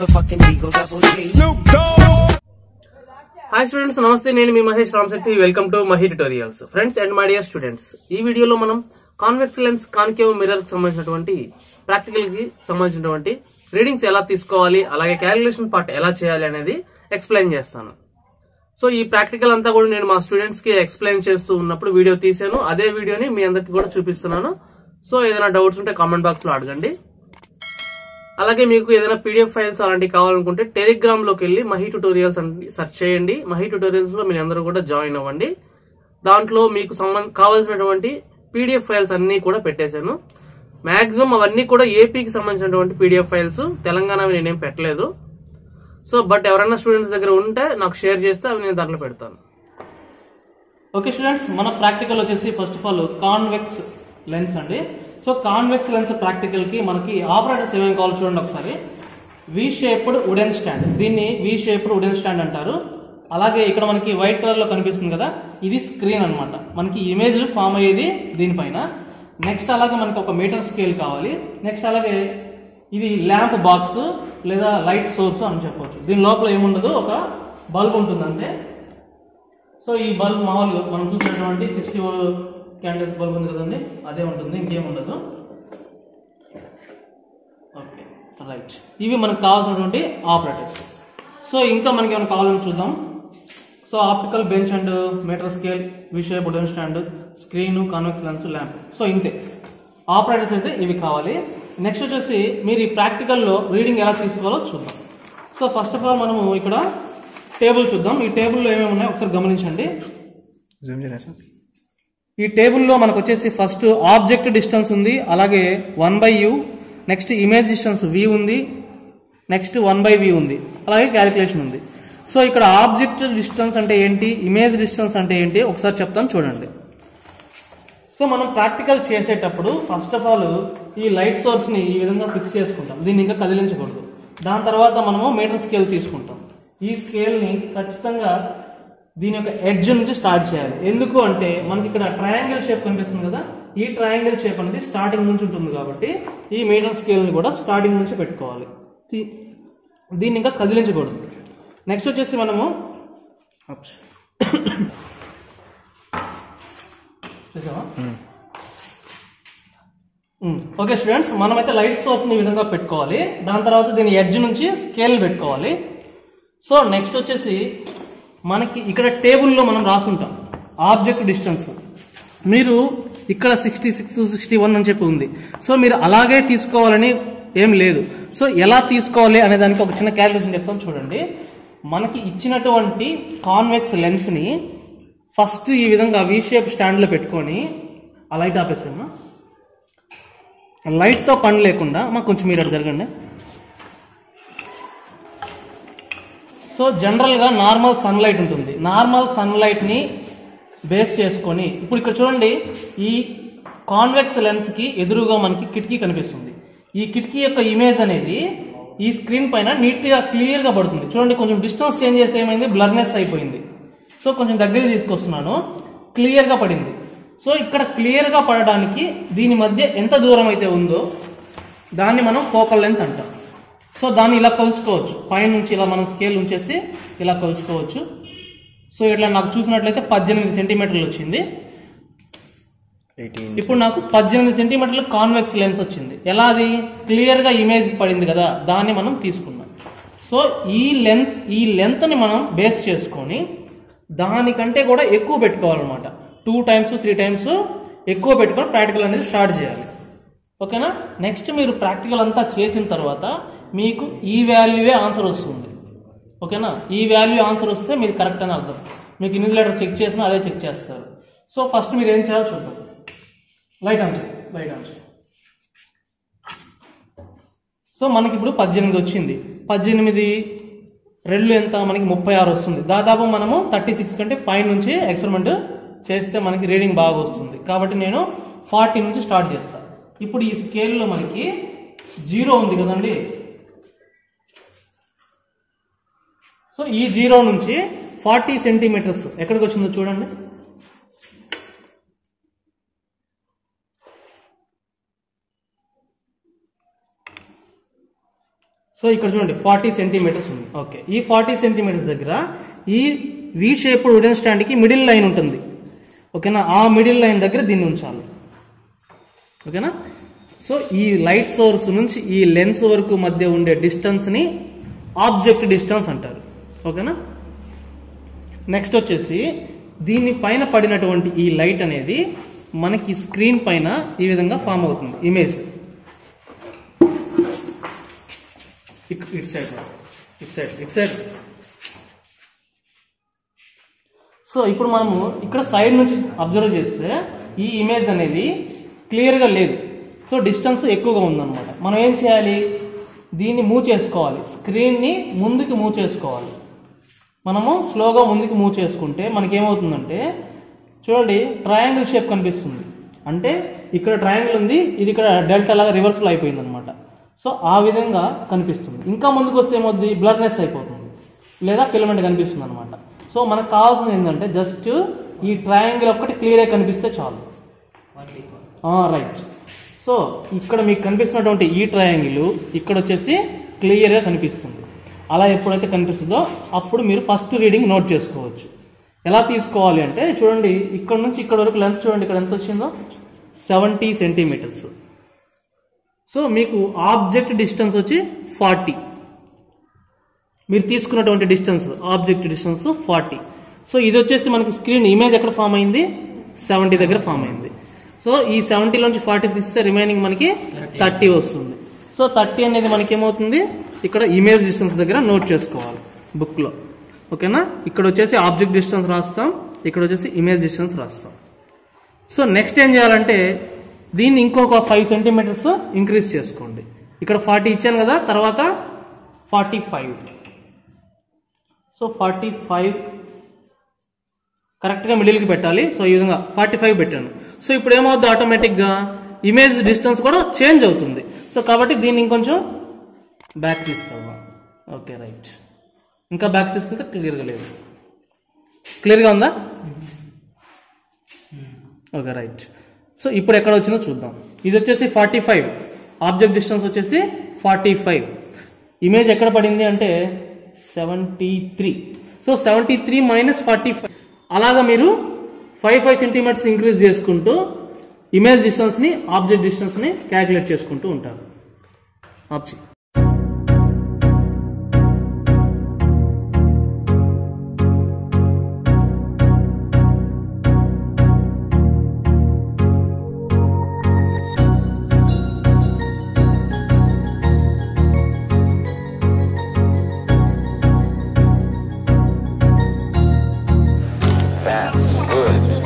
motherfucking Eagle Double G. Hi students నమస్తే నేను మీ Mahesh Ramshetty welcome to Mahi tutorials friends and my dear students ఈ వీడియోలో మనం కాన్వెక్స్ లెన్స్ కాన్కేవ్ మిర్రర్ కి సంబంధించినటువంటి ప్రాక్టికల్ కి సంబంధించినటువంటి రీడింగ్స్ ఎలా తీసుకోవాలి అలాగే క్యాలిక్యులేషన్ పార్ట్ ఎలా చేయాలి అనేది ఎక్స్ప్లెయిన్ చేస్తాను సో ఈ ప్రాక్టికల్ అంతా కూడా నేను మా స్టూడెంట్స్ కి ఎక్స్ప్లెయిన్ చేస్తూ ఉన్నప్పుడు వీడియో తీసాను అదే వీడియోని మీ అందరికి కూడా చూపిస్తున్నాను సో ఏదైనా డౌట్స్ ఉంటే కామెంట్ బాక్స్ లో అడగండి అలాగే మీకు ఏదైనా పీడిఎఫ్ ఫైల్స్ అలాంటివి కావాలనుకుంటే టెలిగ్రామ్ లోకి వెళ్ళి మహి ట్యూటోరియల్స్ అని సెర్చ్ చేయండి మహి ట్యూటోరియల్స్ లో మీరు అందరూ కూడా జాయిన్ అవ్వండి దాంట్లో మీకు సంబంధ కావాల్సినటువంటి పీడిఎఫ్ ఫైల్స్ అన్ని కూడా పెట్టేశాను మాక్సిమం అవన్నీ కూడా ఏపీకి సంబంధించినటువంటి పీడిఎఫ్ ఫైల్స్ తెలంగాణవి నేనేం పెట్టలేదు సో బట్ ఎవరైనా స్టూడెంట్స్ దగ్గర ఉంటే నాకు షేర్ చేస్తే అవి నేను దాంట్లో పెడతాను ఓకే స్టూడెంట్స్ మన ప్రాక్టికల్ వచ్చేసి first of all convex lens అండి సో కాన్వెక్స్ లెన్స్ ప్రాక్టికల్ కి మనకి ఆపరేటర్స్ ఏమేమి కావాలి చూడండి ఒకసారి వి షేప్డ్ వుడెన్ స్టాండ్ దీన్ని వి షేప్డ్ వుడెన్ స్టాండ్ అంటారు అలాగే ఇక్కడ మనకి వైట్ కలర్ లో కనిపిస్తుంది కదా ఇది స్క్రీన్ అన్నమాట మనకి ఇమేజ్ ఫామ్ అయ్యేది దీనిపైన నెక్స్ట్ అలాగే మనకి ఒక మీటర్ స్కేల్ కావాలి నెక్స్ట్ అలాగే ఇది ల్యాంప్ బాక్స్ లేదా లైట్ సోర్స్ అని చెప్పవచ్చు దీని లోపల ఏముండదు ఒక బల్బ్ ఉంటుంది అంతే సో ఈ బల్బ్ మామూలుగా మనం చూసినటువంటి సిక్స్టీ క్యాండిల్స్ బల్బ్ ఉంది కదండి అదే ఉంటుంది ఇంకేం ఉండదు ఓకే రైట్ ఇవి మనకు కావాల్సినటువంటి ఆపరేటర్స్ సో ఇంకా మనకి ఏమైనా కావాలని చూద్దాం so optical bench and meter scale విషయ బుడన్ stand screen convex lens lamp so ఇంతే ఆపరేటర్స్ అయితే ఇవి కావాలి నెక్స్ట్ వచ్చేసి మీరు ఈ ప్రాక్టికల్లో రీడింగ్ ఎలా తీసుకోవాలో చూద్దాం సో ఫస్ట్ ఆఫ్ ఆల్ మనము ఇక్కడ టేబుల్ చూద్దాం ఈ టేబుల్లో ఏమేమి ఉన్నాయో ఒకసారి గమనించండి ఈ టేబుల్లో మనకు వచ్చేసి ఫస్ట్ ఆబ్జెక్ట్ డిస్టెన్స్ ఉంది అలాగే one by U next image distance V ఉంది నెక్స్ట్ వన్ బై వి ఉంది అలాగే క్యాలిక్యులేషన్ ఉంది సో ఇక్కడ ఆబ్జెక్ట్ డిస్టెన్స్ అంటే ఏంటి ఇమేజ్ డిస్టెన్స్ అంటే ఏంటి ఒకసారి చెప్తాను చూడండి సో మనం ప్రాక్టికల్ చేసేటప్పుడు ఫస్ట్ ఆఫ్ ఆల్ ఈ లైట్ సోర్స్ ని ఈ విధంగా ఫిక్స్ చేసుకుంటాం దీన్ని ఇంకా కదిలించకూడదు దాని తర్వాత మనము మీటర్ స్కేల్ తీసుకుంటాం ఈ స్కేల్ ని ఖచ్చితంగా దీని యొక్క ఎడ్జ్ నుంచి స్టార్ట్ చేయాలి ఎందుకు అంటే మనకి ఇక్కడ ట్రయాంగిల్ షేప్ కనిపిస్తుంది కదా ఈ ట్రయాంగిల్ షేప్ అనేది స్టార్టింగ్ నుంచి ఉంటుంది కాబట్టి ఈ మీటర్ స్కేల్ ని కూడా స్టార్టింగ్ నుంచి పెట్టుకోవాలి దీ- దీన్ని ఇంకా కదిలించకూడదు నెక్స్ట్ వచ్చేసి మనము చూసావా ఓకే స్టూడెంట్స్ మనమైతే లైట్ సోర్స్ ని ఈ విధంగా పెట్టుకోవాలి దాని తర్వాత దీని ఎడ్జ్ నుంచి స్కేల్ పెట్టుకోవాలి సో నెక్స్ట్ వచ్చేసి మనకి ఇక్కడ టేబుల్లో మనం రాసుంటాం ఆబ్జెక్ట్ డిస్టెన్స్ మీరు ఇక్కడ సిక్స్టీ సిక్స్ సిక్స్టీ వన్ అని చెప్పి ఉంది సో మీరు అలాగే తీసుకోవాలని ఏం లేదు సో ఎలా తీసుకోవాలి అనే దానికి ఒక చిన్న క్యాలిక్యులేషన్ చెప్తాను చూడండి మనకి ఇచ్చినటువంటి కాన్వెక్స్ లెన్స్ని ఫస్ట్ ఈ విధంగా వి షేప్ స్టాండ్లో పెట్టుకొని ఆ లైట్ ఆపేసాము లైట్తో పని లేకుండా మాకు కొంచెం మీరు అటు జరగండి సో జనరల్గా నార్మల్ సన్లైట్ ఉంటుంది నార్మల్ సన్లైట్ని బేస్ చేసుకొని ఇప్పుడు ఇక్కడ చూడండి ఈ కాన్వెక్స్ లెన్స్కి ఎదురుగా మనకి కిటికీ కనిపిస్తుంది ఈ కిటికీ యొక్క ఇమేజ్ అనేది ఈ స్క్రీన్ పైన నీట్గా క్లియర్గా పడుతుంది చూడండి కొంచెం డిస్టెన్స్ చేంజ్ చేస్తే ఏమైంది బ్లర్నెస్ అయిపోయింది సో కొంచెం దగ్గర తీసుకొస్తున్నాను క్లియర్గా పడింది సో ఇక్కడ క్లియర్గా పడడానికి దీని మధ్య ఎంత దూరం అయితే ఉందో దాన్ని మనం ఫోకల్ లెంత్ అంటాం సో దాన్ని ఇలా కొలుచుకోవచ్చు పైనుంచి ఇలా మనం స్కేల్ ఉంచేసి ఇలా కొలుచుకోవచ్చు సో ఇట్లా నాకు చూసినట్లయితే పద్దెనిమిది సెంటీమీటర్లు వచ్చింది ఇప్పుడు నాకు పద్దెనిమిది సెంటీమీటర్ల కాన్వెక్స్ లెన్స్ వచ్చింది ఎలా అది క్లియర్ గా ఇమేజ్ పడింది కదా దాన్ని మనం తీసుకున్నాం సో ఈ లెన్స్ ఈ లెంత్ ని మనం బేస్ చేసుకొని దానికంటే కూడా ఎక్కువ పెట్టుకోవాలన్నమాట టూ టైమ్స్ త్రీ టైమ్స్ ఎక్కువ పెట్టుకొని ప్రాక్టికల్ అనేది స్టార్ట్ చేయాలి ఓకేనా నెక్స్ట్ మీరు ప్రాక్టికల్ అంతా చేసిన తర్వాత మీకు ఈ వాల్యూవే ఆన్సర్ వస్తుంది ఓకేనా ఈ వాల్యూ ఆన్సర్ వస్తే మీరు కరెక్ట్ అని అర్థం మీకు ఇన్విజిలేటర్ చెక్ చేసినా అదే చెక్ చేస్తారు సో ఫస్ట్ మీరు ఏం చేయాలో చూద్దాం లైట్ ఆన్ చేయి లైట్ ఆన్ చేయి సో మనకి ఇప్పుడు పద్దెనిమిది వచ్చింది పద్దెనిమిది రెండు ఎంత మనకి ముప్పై ఆరు వస్తుంది దాదాపు మనము థర్టీ సిక్స్ కంటే పై నుంచి ఎక్స్పెరిమెంట్ చేస్తే మనకి రీడింగ్ బాగా వస్తుంది కాబట్టి నేను ఫార్టీ నుంచి స్టార్ట్ చేస్తాను ఇప్పుడు ఈ స్కేల్లో మనకి జీరో ఉంది కదండి సో ఈ జీరో నుంచి ఫార్టీ సెంటీమీటర్స్ ఎక్కడికి వచ్చిందో చూడండి సో ఇక్కడ చూడండి ఫార్టీ సెంటీమీటర్స్ ఉంది ఓకే ఈ ఫార్టీ సెంటీమీటర్స్ దగ్గర ఈ వి షేప్ వుడెన్ స్టాండ్కి మిడిల్ లైన్ ఉంటుంది ఓకేనా ఆ మిడిల్ లైన్ దగ్గర దీన్ని ఉంచాలి ఓకేనా సో ఈ లైట్ సోర్స్ నుంచి ఈ లెన్స్ వరకు మధ్య ఉండే డిస్టెన్స్ని ఆబ్జెక్ట్ డిస్టెన్స్ అంటారు ఓకేనా నెక్స్ట్ వచ్చేసి దీని పైన పడినటువంటి ఈ లైట్ అనేది మనకి స్క్రీన్ పైన ఈ విధంగా ఫామ్ అవుతుంది image it side it side it side so ఇప్పుడు మనము ఇక్కడ సైడ్ నుంచి అబ్జర్వ్ చేస్తే ఈ ఇమేజ్ అనేది క్లియర్గా లేదు సో డిస్టెన్స్ ఎక్కువగా ఉందన్నమాట మనం ఏం చేయాలి దీన్ని మూవ్ చేసుకోవాలి స్క్రీన్ని ముందుకు మూవ్ చేసుకోవాలి మనము స్లోగా ముందుకు మూవ్ చేసుకుంటే మనకి ఏమవుతుందంటే చూడండి ట్రయాంగిల్ షేప్ కనిపిస్తుంది అంటే ఇక్కడ ట్రయాంగిల్ ఉంది ఇది ఇక్కడ డెల్టా లాగా రివర్సల్ అయిపోయింది అనమాట సో ఆ విధంగా కనిపిస్తుంది ఇంకా ముందుకు వస్తే ఏమవుద్ది బ్లర్నెస్ అయిపోతుంది లేదా ఫిలమెంట్ కనిపిస్తుంది అనమాట సో మనకు కావాల్సింది ఏంటంటే జస్ట్ ఈ ట్రయాంగిల్ ఒక్కటి క్లియర్గా కనిపిస్తే చాలు రైట్ సో ఇక్కడ మీకు కనిపిస్తున్నటువంటి ఈ ట్రయాంగిల్ ఇక్కడ వచ్చేసి క్లియర్గా కనిపిస్తుంది అలా ఎప్పుడైతే కనిపిస్తుందో అప్పుడు మీరు ఫస్ట్ రీడింగ్ నోట్ చేసుకోవచ్చు ఎలా తీసుకోవాలి అంటే చూడండి ఇక్కడ నుంచి ఇక్కడ వరకు లెంత్ చూడండి ఇక్కడ ఎంత వచ్చిందో సెవెంటీ సెంటీమీటర్స్ సో మీకు ఆబ్జెక్ట్ డిస్టెన్స్ వచ్చి ఫార్టీ మీరు తీసుకున్నటువంటి distance object distance forty so ఇది వచ్చేసి మనకి స్క్రీన్ ఇమేజ్ ఎక్కడ ఫామ్ అయింది సెవెంటీ దగ్గర ఫామ్ అయింది సో ఈ సెవెంటీలోంచి ఫార్టీ తీస్తే రిమైనింగ్ మనకి థర్టీ వస్తుంది సో థర్టీ అనేది మనకి ఏమవుతుంది ఇక్కడ ఇమేజ్ డిస్టెన్స్ దగ్గర నోట్ చేసుకోవాలి బుక్లో ఓకేనా ఇక్కడ వచ్చేసి ఆబ్జెక్ట్ డిస్టెన్స్ రాస్తాం ఇక్కడ వచ్చేసి ఇమేజ్ డిస్టెన్స్ రాస్తాం సో నెక్స్ట్ ఏం చేయాలంటే దీన్ని ఇంకొక ఫైవ్ సెంటీమీటర్స్ ఇంక్రీజ్ చేసుకోండి ఇక్కడ ఫార్టీ ఇచ్చాను కదా తర్వాత forty five so forty five కరెక్ట్గా మిడిల్కి పెట్టాలి సో ఈ విధంగా ఫార్టీ ఫైవ్ పెట్టాను సో ఇప్పుడు ఏమవుద్ది ఆటోమేటిక్గా ఇమేజ్ డిస్టెన్స్ కూడా చేంజ్ అవుతుంది సో కాబట్టి దీన్ని ఇంకొంచెం బ్యాక్ తీసుకెళ్దాం ఓకే రైట్ ఇంకా బ్యాక్ తీసుకెళ్తే క్లియర్గా లేదు క్లియర్గా ఉందా ఓకే రైట్ సో ఇప్పుడు ఎక్కడ వచ్చిందో చూద్దాం ఇది వచ్చేసి ఫార్టీ ఫైవ్ ఆబ్జెక్ట్ డిస్టెన్స్ వచ్చేసి ఫార్టీ ఫైవ్ ఇమేజ్ ఎక్కడ పడింది అంటే seventy three so seventy three minus forty five అలాగా మీరు ఫైవ్ ఫైవ్ సెంటీమీటర్స్ ఇంక్రీజ్ చేసుకుంటూ ఇమేజ్ డిస్టెన్స్ని ఆబ్జెక్ట్ డిస్టెన్స్ని క్యాలిక్యులేట్ చేసుకుంటూ ఉంటారు object Bad. Good.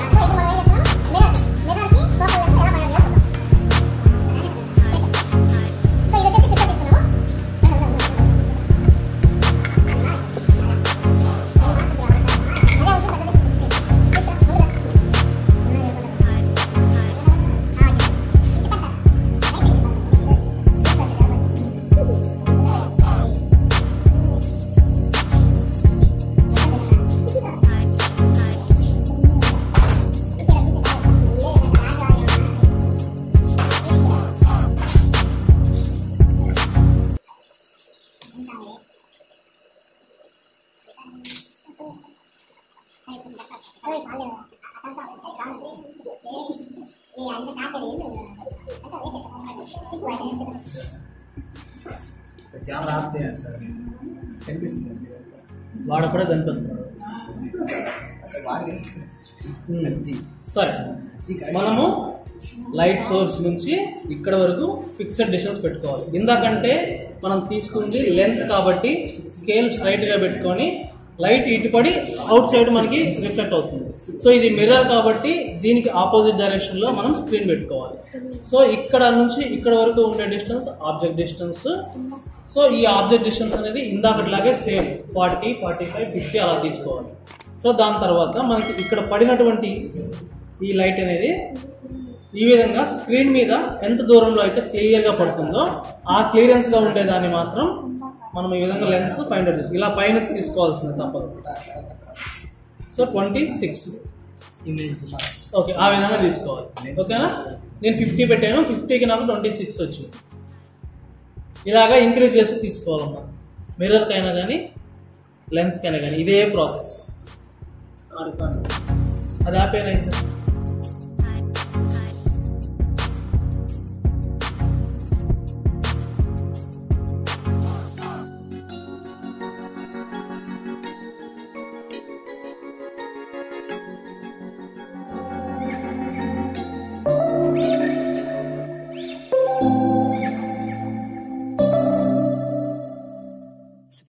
Sir camera off చేయండి సార్ కనిపిస్తుంది సార్ వాడు కూడా కనిపిస్తున్నాడు అసలు బాగా కనిపిస్తుంది సార్ అది సరే మనము లైట్ సోర్స్ నుంచి ఇక్కడ వరకు ఫిక్స్డ్ డిస్టెన్స్ పెట్టుకోవాలి ఇందాకంటే మనం తీసుకుంది లెన్స్ కాబట్టి స్కేల్ స్ట్రైట్ గా పెట్టుకొని లైట్ ఇటు పడి అవుట్ సైడ్ మనకి రిఫ్లెక్ట్ అవుతుంది సో ఇది మిర్రర్ కాబట్టి దీనికి ఆపోజిట్ డైరెక్షన్ లో మనం స్క్రీన్ పెట్టుకోవాలి సో ఇక్కడ నుంచి ఇక్కడ వరకు ఉండే డిస్టెన్స్ ఆబ్జెక్ట్ డిస్టెన్స్ సో ఈ ఆబ్జెక్ట్ డిస్టెన్స్ అనేది ఇందాకట్లాగే same forty forty five fifty అలా తీసుకోవాలి సో దాని తర్వాత మనకి ఇక్కడ పడినటువంటి ఈ లైట్ అనేది ఈ విధంగా స్క్రీన్ మీద ఎంత దూరంలో అయితే క్లియర్ గా పడుతుందో ఆ క్లియరెన్స్ గా ఉండేదాన్ని మాత్రం మనం ఈ విధంగా లెన్స్ ఫైండ్ అవుట్ చేసుకోవాలి ఇలా పైన తీసుకోవాల్సింది తప్పదు so twenty six image okay ఆ విధంగా తీసుకోవాలి ఓకేనా నేను ఫిఫ్టీ పెట్టాను ఫిఫ్టీకి నాకు ట్వంటీ సిక్స్ వచ్చింది ఇలాగా ఇంక్రీజ్ చేసి తీసుకోవాలమ్మా మిర్రర్కైనా కానీ లెన్స్కైనా కానీ ఇదే ప్రాసెస్ అది ఆపేనైంది